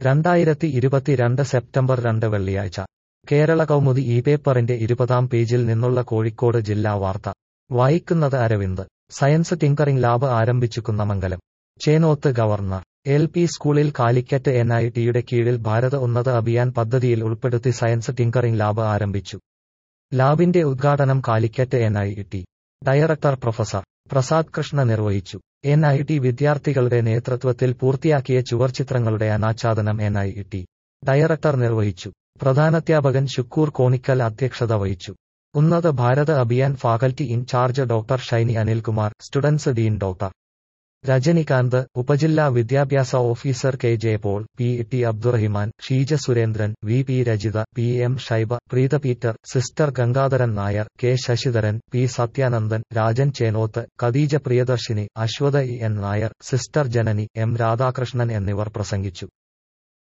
രണ്ടായിരത്തി ഇരുപത്തിരണ്ട് സെപ്റ്റംബർ രണ്ട് വെള്ളിയാഴ്ച കേരള കൗമുദി ഈ പേപ്പറിന്റെ ഇരുപതാം പേജിൽ നിന്നുള്ള കോഴിക്കോട് ജില്ലാ വാർത്ത വായിക്കുന്നത് അരവിന്ദ് സയൻസ് ടിങ്കറിംഗ് ലാബ് ആരംഭിച്ചു Kunnamangalam Chenoth government L P സ്കൂളിൽ കാലിക്കറ്റ് എൻ ഐ ടിയുടെ കീഴിൽ ഭാരത ഉന്നത അഭിയാൻ പദ്ധതിയിൽ ഉൾപ്പെടുത്തി സയൻസ് ടിങ്കറിംഗ് ലാബ് ആരംഭിച്ചു ലാബിന്റെ ഉദ്ഘാടനം Calicut N I T director professor Prasad Krishna നിർവഹിച്ചു എൻ ഐ ടി വിദ്യാർത്ഥികളുടെ നേതൃത്വത്തിൽ പൂർത്തിയാക്കിയ ചുവർച്ചിത്രങ്ങളുടെ അനാച്ഛാദനം എൻ ഐ ടി ഡയറക്ടർ നിർവഹിച്ചു പ്രധാനാധ്യാപകൻ ശുക്കൂർ കോണിക്കൽ അധ്യക്ഷത വഹിച്ചു Unnat Bharat Abhiyan faculty in charge doctor Shiny Anilkumar students dean doctor Rajinikanth ഉപജില്ലാ വിദ്യാഭ്യാസ officer K J Paul P T Abdurahiman Sheeja Surendran V P Rajitha P M Shaiba Preetha Peter sister Gangadharan Nair K Sasidharan P Sathyanandan Rajan Chenoth Khadeeja Priyadarshini Aswatha E N Nair sister Janani M Radhakrishnan എന്നിവർ പ്രസംഗിച്ചു